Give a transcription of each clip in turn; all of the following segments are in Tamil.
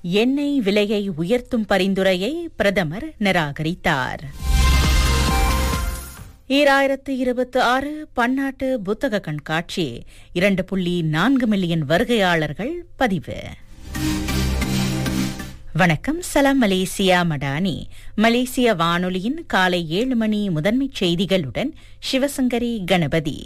எண்ணெய் விலையை உயர்த்தும் பரிந்துரையை பிரதமர் நிராகரித்தார் ஈராயிரத்து இருபத்தி ஆறு பன்னாட்டு புத்தக கண்காட்சி இரண்டு புள்ளி நான்கு மில்லியன் வருகையாளர்கள் பதிவு வணக்கம் சலாம் மலேசியா மடானி மலேசிய வானொலியின் காலை ஏழு மணி முதன்மைச் செய்திகளுடன் சிவசங்கரி கணபதி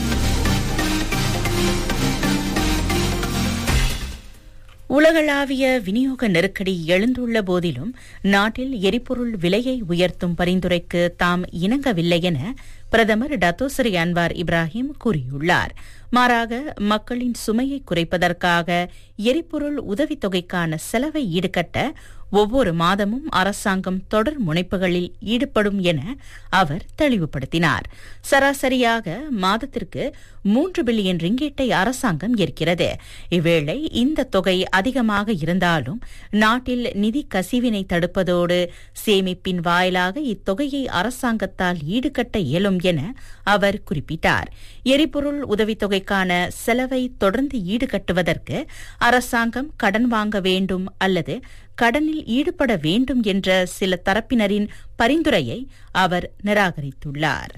உலகளாவிய விநியோக நெருக்கடி எழுந்துள்ள போதிலும் நாட்டில் எரிபொருள் விலையை உயர்த்தும் பரிந்துரைக்கு தாம் இணங்கவில்லை என பிரதமர் டத்தோசரி அன்வார் இப்ராஹிம் கூறியுள்ளார் மாறாக மக்களின் சுமையை குறைப்பதற்காக எரிபொருள் உதவித்தொகைக்கான செலவை ஈடுகட்ட ஒவ்வொரு மாதமும் அரசாங்கம் தொடர் முனைப்புகளில் ஈடுபடும் என அவர் தெளிவுபடுத்தினார் சராசரியாக மாதத்திற்கு மூன்று பில்லியன் ரிங்கேட்டை அரசாங்கம் ஏற்கிறது இவ்வேளை இந்த தொகை அதிகமாக இருந்தாலும் நாட்டில் நிதி கசிவினை தடுப்பதோடு சேமிப்பின் வாயிலாக இத்தொகையை அரசாங்கத்தால் ஈடுகட்ட இயலும் என அவர் குறிப்பிட்டார் எரிபொருள் உதவித்தொகைக்கான செலவை தொடர்ந்து ஈடுகட்டுவதற்கு அரசாங்கம் கடன் வாங்க வேண்டும் அல்லது கடனில் ஈடுபட வேண்டும் என்ற சில தரப்பினரின் பரிந்துரையை அவர் நிராகரித்துள்ளார்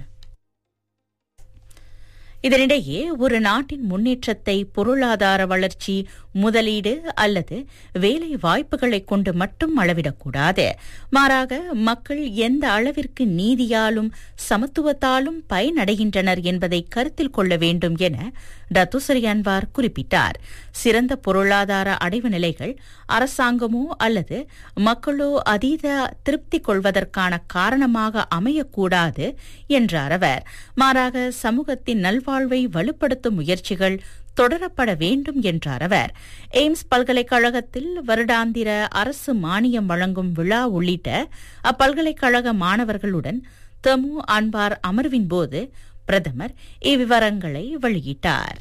இதனிடையே ஒரு நாட்டின் முன்னேற்றத்தை பொருளாதார வளர்ச்சி முதலீடு அல்லது வேலை வாய்ப்புகளை கொண்டு மட்டும் அளவிடக்கூடாது மாறாக மக்கள் எந்த அளவிற்கு நீதியாலும் சமத்துவத்தாலும் பயனடைகின்றனர் என்பதை கருத்தில் கொள்ள வேண்டும் என டத்துசரி அன்வார் குறிப்பிட்டார் சிறந்த பொருளாதார அடைவு நிலைகள் அரசாங்கமோ அல்லது மக்களோ அதீத திருப்தி கொள்வதற்கான காரணமாக அமையக்கூடாது என்றார் அவர் மாறாக சமூகத்தின் நல்வாழ்வை வலுப்படுத்தும் முயற்சிகள் தொடரப்பட வேண்டும் என்றார் அவர் எய்ம்ஸ் பல்கலைக்கழகத்தில் வருடாந்திர அரசு மானியம் வழங்கும் விழா உள்ளிட்ட அப்பல்கலைக்கழக மாணவர்களுடன் தமு அன்பார் அமர்வின் போது பிரதமர் இவ்விவரங்களை வெளியிட்டார்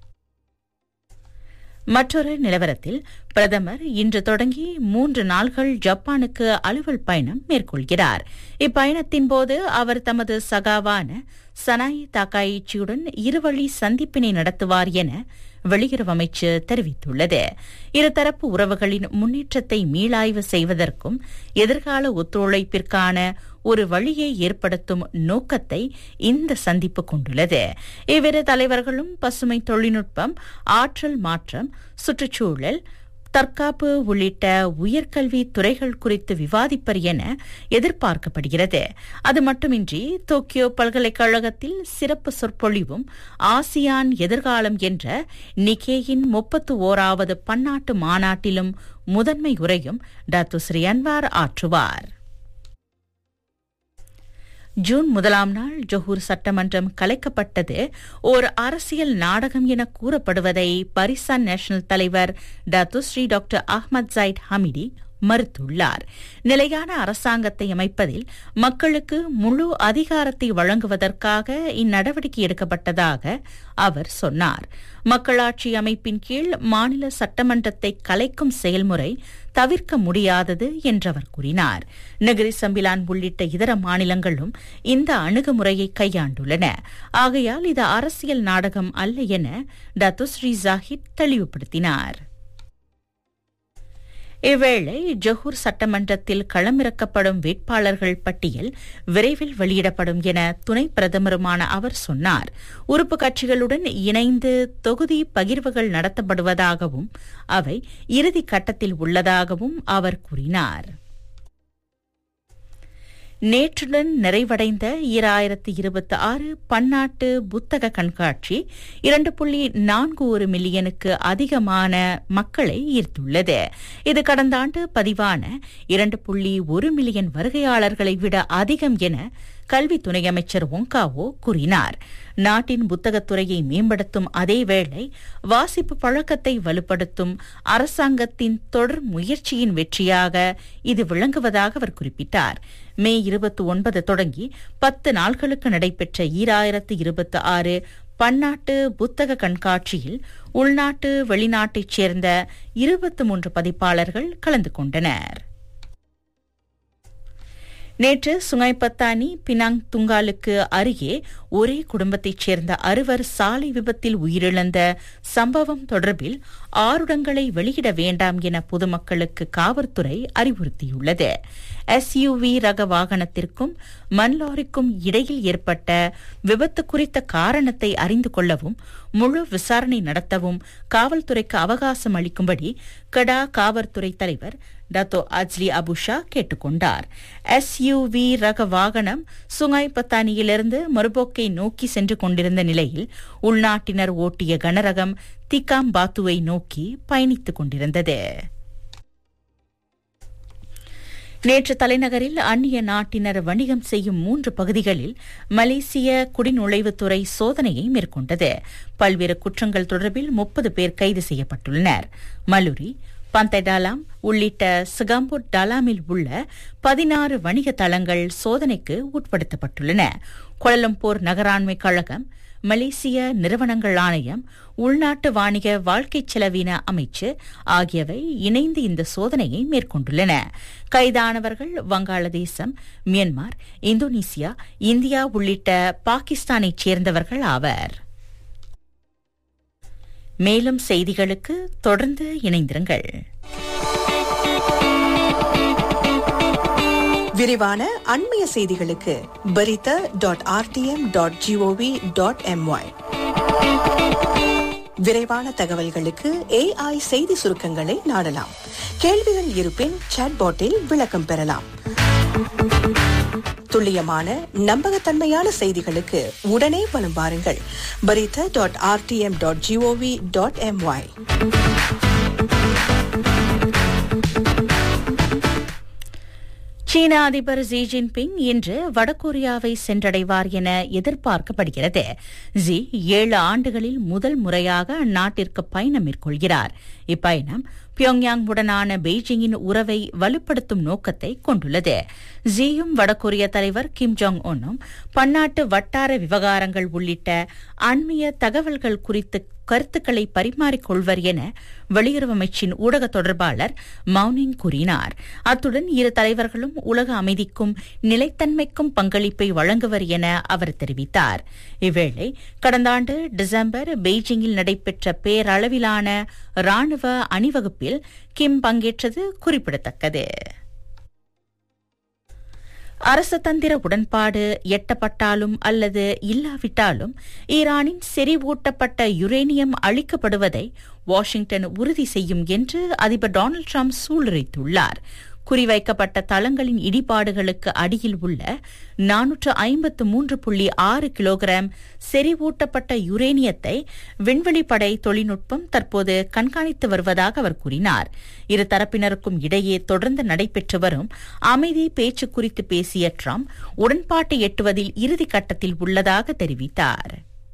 மற்றொரு நிலவரத்தில் பிரதமர் இன்று தொடங்கி மூன்று நாள்கள் ஜப்பானுக்கு அலுவல் பயணம் மேற்கொள்கிறார் இப்பயணத்தின் போது அவர் தமது சகாவான சனாய் தாக்காயிச்சியுடன் இருவழி சந்திப்பினை நடத்துவார் என வெளியுறவு அமைச்சு தெரிவித்துள்ளது இருதரப்பு உறவுகளின் முன்னேற்றத்தை மீளாய்வு செய்வதற்கும் எதிர்கால ஒத்துழைப்பிற்கான ஒரு வழியை ஏற்படுத்தும் நோக்கத்தை இந்த சந்திப்பு கொண்டுள்ளது இவ்விரு தலைவர்களும் பசுமை தொழில்நுட்பம் ஆற்றல் மாற்றம் சுற்றுச்சூழல் தற்காப்பு உள்ளிட்ட உயர்கல்வி துறைகள் குறித்து விவாதிப்பர் என எதிர்பார்க்கப்படுகிறது அது மட்டுமின்றி டோக்கியோ பல்கலைக்கழகத்தில் சிறப்பு சொற்பொழிவும் ஆசியான் எதிர்காலம் என்ற நிக்கேயின் முப்பத்து ஓராவது பன்னாட்டு மாநாட்டிலும் முதன்மை உரையும் டாக்டர் ஸ்ரீ அன்வார் ஆற்றுவார் ஜூன் முதலாம் நாள் ஜொஹூர் சட்டமன்றம் கலைக்கப்பட்டது ஓர் அரசியல் நாடகம் என கூறப்படுவதை பரிசான் நேஷனல் தலைவர் Datuk Seri doctor Ahmad Zahid Hamidi மறுத்துள்ளார் நிலையான அரசாங்கத்தை அமைப்பதில் மக்களுக்கு முழு அதிகாரத்தை வழங்குவதற்காக இந்நடவடிக்கை எடுக்கப்பட்டதாக அவர் சொன்னார் மக்களாட்சி அமைப்பின் கீழ் மாநில சட்டமன்றத்தை கலைக்கும் செயல்முறை தவிர்க்க முடியாதது என்றவர் கூறினார் நெகிரி சம்பிலான் உள்ளிட்ட இதர மாநிலங்களும் இந்த அணுகுமுறையை கையாண்டுள்ளன ஆகையால் இது அரசியல் நாடகம் அல்ல என டத்துஸ்ரீ ஜாஹித் தெளிவுபடுத்தினார் இவ்வேளை ஜொஹூர் சட்டமன்றத்தில் களமிறக்கப்படும் வேட்பாளர்கள் பட்டியல் விரைவில் வெளியிடப்படும் என துணை பிரதமருமான அவர் சொன்னார் உறுப்பு கட்சிகளுடன் இணைந்து தொகுதி பகிர்வுகள் நடத்தப்படுவதாகவும் அவை இறுதி கட்டத்தில் உள்ளதாகவும் அவர் கூறினார் நேற்றுடன் நிறைவடைந்த ஈராயிரத்து இருபத்தி ஆறு பன்னாட்டு புத்தக கண்காட்சி இரண்டு புள்ளி நான்கு ஒரு மில்லியனுக்கு அதிகமான மக்களை ஈர்த்துள்ளது இது கடந்த ஆண்டு பதிவான இரண்டு புள்ளி ஒரு மில்லியன் வருகையாளர்களை விட அதிகம் என கல்வி துணை அமைச்சர் ஒங்காவோ கூறினார் நாட்டின் புத்தகத்துறையை மேம்படுத்தும் அதேவேளை வாசிப்பு பழக்கத்தை வலுப்படுத்தும் அரசாங்கத்தின் தொடர் முயற்சியின் வெற்றியாக இது விளங்குவதாக அவர் குறிப்பிட்டார் மே இருபத்தி ஒன்பது தொடங்கி பத்து நாட்களுக்கு நடைபெற்ற ஈராயிரத்து இருபத்தி ஆறு பன்னாட்டு புத்தக கண்காட்சியில் உள்நாட்டு வெளிநாட்டைச் சேர்ந்த இருபத்தி மூன்று பதிப்பாளர்கள் கலந்து கொண்டனர் நேற்று சுங்கைப்பத்தானி பினாங் துங்காலுக்கு அருகே ஒரே குடும்பத்தைச் சேர்ந்த அறுவர் சாலை விபத்தில் உயிரிழந்த சம்பவம் தொடர்பில் ஆருடங்களை வெளியிட வேண்டாம் என பொதுமக்களுக்கு காவல்துறை அறிவுறுத்தியுள்ளது எஸ்யூவி ரக வாகனத்திற்கும் மண்லாரிக்கும் இடையில் ஏற்பட்ட விபத்து குறித்த காரணத்தை அறிந்து கொள்ளவும் முழு விசாரணை நடத்தவும் காவல்துறைக்கு அவகாசம் அளிக்கும்படி கடா காவல்துறை தலைவர் டத்தோ அஜ்லி அபுஷா கேட்டுக்கொண்டார் எஸ்யூவி ரக வாகனம் சுங்காய் பத்தானியிலிருந்து மறுபோக்கை நோக்கி சென்று கொண்டிருந்த நிலையில் உள்நாட்டினர் ஓட்டிய கனரகம் திகாம் பாத்துவை நோக்கி பயணித்துக் கொண்டிருந்தது நேற்று தலைநகரில் அந்நிய நாட்டினர் வணிகம் செய்யும் மூன்று பகுதிகளில் மலேசிய குடிநுழைவுத்துறை சோதனையை மேற்கொண்டது பல்வேறு குற்றங்கள் தொடர்பில் முப்பது பேர் கைது செய்யப்பட்டுள்ளனர் மலுரி பந்தடாலாம் உள்ளிட்ட சிகம்பூர் டலாமில் உள்ள பதினாறு வணிக தளங்கள் சோதனைக்கு உட்படுத்தப்பட்டுள்ளன கோலம்பூர் நகராண்மை கழகம் மலேசிய நிறுவனங்கள் ஆணையம் உள்நாட்டு வாணிக வாழ்க்கை செலவின அமைச்சு ஆகியவை இணைந்து இந்த சோதனையை மேற்கொண்டுள்ளன கைதானவர்கள் வங்காளதேசம் மியான்மர் இந்தோனேசியா இந்தியா உள்ளிட்ட பாகிஸ்தானைச் சேர்ந்தவர்கள் ஆவர் மேலும் செய்திகளுக்கு தொடர்ந்து இணைந்திருங்கள் விரிவான அண்மைய செய்திகளுக்கு Berita dot RTM dot GOV dot MY விரைவான தகவல்களுக்கு ஏஐ செய்தி சுருக்கங்களை நாடலாம் கேள்விகள் இருப்பின் சாட்பாட்டில் விளக்கம் பெறலாம் துல்லியமான நம்பகத்தன்மையான செய்திகளுக்கு உடனே வலம் வாருங்கள் Berita dot RTM dot GOV dot MY சீன அதிபர் ஜி ஜின்பிங் இன்று வடகொரியாவை சென்றடைவார் என எதிர்பார்க்கப்படுகிறது ஜி ஏழு ஆண்டுகளில் முதல் முறையாக அந்நாட்டிற்கு பயணம் மேற்கொள்கிறார் இப்பயணம் பியோங்யாங் உடனான பெய்ஜிங்கின் உறவை வலுப்படுத்தும் நோக்கத்தை கொண்டுள்ளது ஜியும் வடகொரிய தலைவர் கிம் ஜாங் உன்னும் பன்னாட்டு வட்டார விவகாரங்கள் உள்ளிட்ட அண்மைய தகவல்கள் குறித்து கருத்துக்களை பரிமாறிக்கொள்வர் என வெளியுறவு அமைச்சின் ஊடக தொடர்பாளர் மவுனிங் கூறினார் அத்துடன் இரு தலைவர்களும் உலக அமைதிக்கும் நிலைத்தன்மைக்கும் பங்களிப்பை வழங்குவர் என அவர் தெரிவித்தார் இவ்வேளை கடந்த ஆண்டு டிசம்பர் பெய்ஜிங்கில் நடைபெற்ற பேரளவிலான ராணுவ அணிவகுப்பில் கிம் பங்கேற்றது குறிப்பிடத்தக்கது அரசு தந்திர உடன்பாடு எட்டப்பட்டாலும் அல்லது இல்லாவிட்டாலும் ஈரானின் செறிவூட்டப்பட்ட யுரேனியம் அளிக்கப்படுவதை வாஷிங்டன் உறுதி செய்யும் என்று அதிபர் டொனால்டு டிரம்ப் சூளுரைத்துள்ளார் குறிவைக்கப்பட்ட தளங்களின் இடிபாடுகளுக்கு அடியில் உள்ள நானூற்று ஐம்பத்து மூன்று புள்ளி ஆறு கிலோகிராம் செறிவூட்டப்பட்ட யுரேனியத்தை விண்வெளிப்படை தொழில்நுட்பம் தற்போது கண்காணித்து வருவதாக அவர் கூறினார் இரு தரப்பினருக்கும் இடையே தொடர்ந்து நடைபெற்று வரும் அமைதி பேச்சு குறித்து பேசிய ட்ரம்ப் உடன்பாட்டை எட்டுவதில் இறுதி கட்டத்தில் உள்ளதாக தெரிவித்தார்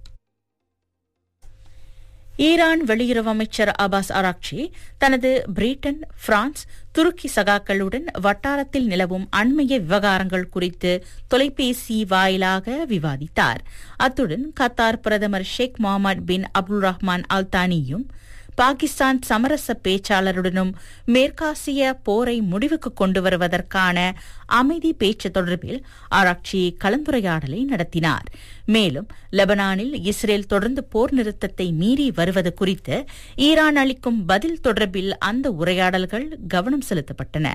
ஈரான் வெளியுறவு அமைச்சர் அபாஸ் அராக்சி தனது பிரிட்டன் பிரான்ஸ் துருக்கி சகாக்களுடன் வட்டாரத்தில் நிலவும் அண்மைய விவகாரங்கள் குறித்து தொலைபேசி வாயிலாக விவாதித்தார் அத்துடன் கத்தார் பிரதமர் ஷேக் முகமது பின் அப்துல் ரஹ்மான் அல்தானியும் பாகிஸ்தான் சமரச பேச்சாளருடனும் மேற்காசிய போரை முடிவுக்கு கொண்டு வருவதற்கான அமைதி பேச்சு தொடர்பில் ஆராய்ச்சி கலந்துரையாடலை நடத்தினார் மேலும் லெபனானில் இஸ்ரேல் தொடர்ந்து போர் நிறுத்தத்தை மீறி வருவது குறித்து ஈரான் அளிக்கும் பதில் தொடர்பில் அந்த உரையாடல்கள் கவனம் செலுத்தப்பட்டன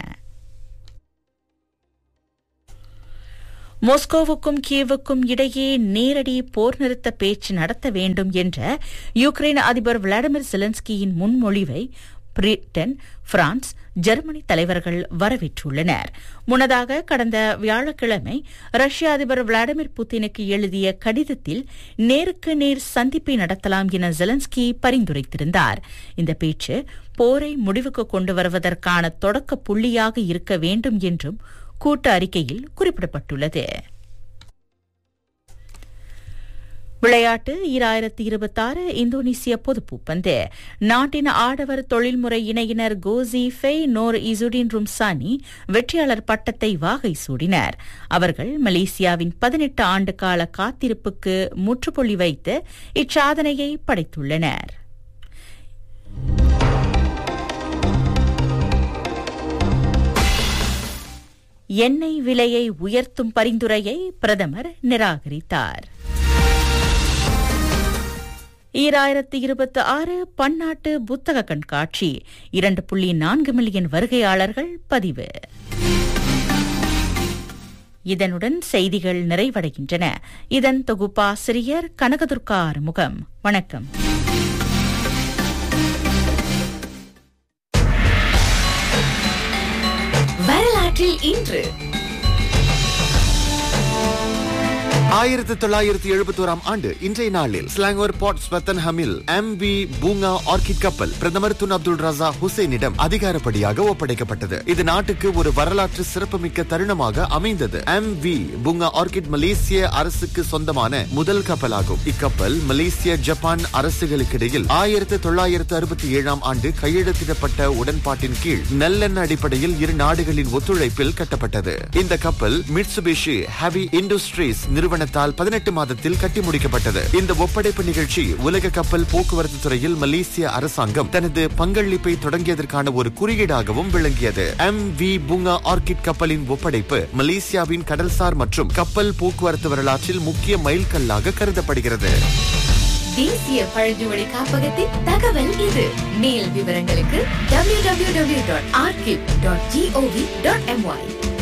மாஸ்கோவுக்கும் கீவுக்கும் இடையே நேரடி போர் நிறுத்த பேச்சு நடத்த வேண்டும் என்ற யுக்ரைன் அதிபர் விளாடிமிர் செலன்ஸ்கியின் முன்மொழிவை பிரிட்டன் பிரான்ஸ் ஜெர்மனி தலைவர்கள் வரவேற்றுள்ளனர் முன்னதாக கடந்த வியாழக்கிழமை ரஷ்ய அதிபர் விளாடிமிர் புட்டினுக்கு எழுதிய கடிதத்தில் நேருக்கு நேர் சந்திப்பை நடத்தலாம் என ஜெலன்ஸ்கி பரிந்துரைத்திருந்தார் இந்த பேச்சு போரை முடிவுக்கு கொண்டு வருவதற்கான தொடக்க புள்ளியாக இருக்க வேண்டும் என்றும் கூட்டு அறிக்கையில் குறிப்பிடப்பட்டுள்ளது விளையாட்டு ஈராயிரத்தி இருபத்தாறு இந்தோனேசிய பொதுப்பூப்பந்து நாட்டின் ஆடவர் தொழில்முறை இணையினர் கோசி ஃபெய் நோர் இசுடின் ரும்சானி வெற்றியாளர் பட்டத்தை வாகை சூடினர் அவர்கள் மலேசியாவின் பதினெட்டு ஆண்டு கால காத்திருப்புக்கு முற்றுப்புள்ளி வைத்து இச்சாதனையை படைத்துள்ளனர் எண்ணெய் விலையை உயர்த்தும் பரிந்துரையை பிரதமர் நிராகரித்தார் ஈராயிரத்து இருபத்தி ஆறு பன்னாட்டு புத்தக கண்காட்சி இரண்டு புள்ளி நான்கு மில்லியன் வருகையாளர்கள் பதிவு இதனுடன் செய்திகள் நிறைவடைகின்றன இதன் தொகுப்பாசிரியர் கனகதுர்கா ஆறுமுகம் வணக்கம் வரலாற்றில் இன்று ஆயிரத்தி தொள்ளாயிரத்தி எழுபத்தி ஓராம் ஆண்டு இன்றைய நாளில் ஸ்லாங்கோர் பாட் ஸ்வத்தன்ஹமில் எம் வி பூங்கா ஆர்கிட் கப்பல் பிரதமர் துன் அப்துல் ரசா ஹுசைனிடம் அதிகாரப்படியாக ஒப்படைக்கப்பட்டது இது நாட்டுக்கு ஒரு வரலாற்று சிறப்புமிக்க தருணமாக அமைந்தது எம் வி பூங்கா ஆர்கிட் மலேசிய அரசுக்கு சொந்தமான முதல் கப்பலாகும் இக்கப்பல் மலேசிய ஜப்பான் அரசுகளுக்கிடையில் ஆயிரத்தி தொள்ளாயிரத்து அறுபத்தி ஏழாம் ஆண்டு கையெழுத்திடப்பட்ட உடன்பாட்டின் கீழ் நல்லெண்ண அடிப்படையில் இரு நாடுகளின் ஒத்துழைப்பில் கட்டப்பட்டது இந்த கப்பல் மிட்சுபிஷி ஹெவி இண்டஸ்ட்ரீஸ் நிறுவனத்தால் பதினெட்டு மாதத்தில் கட்டி முடிக்கப்பட்டது இந்த ஒப்படைப்பு நிகழ்ச்சி உலக கப்பல் போக்குவரத்து துறையில் மலேசிய அரசாங்கம் தனது பங்களிப்பை தொடங்கியதற்கான ஒரு குறியீடாகவும் விளங்கியது எம் வி பூங்கா ஆர்கிட் கப்பலின் ஒப்படைப்பு மலேசியாவின் கடல்சார் மற்றும் கப்பல் போக்குவரத்து வரலாற்றில் முக்கிய மைல்கல்லாக கருதப்படுகிறது தேசிய பழங்குடி காப்பகத்தின் தகவல் இது மேல் விவரங்களுக்கு www.archive.gov.my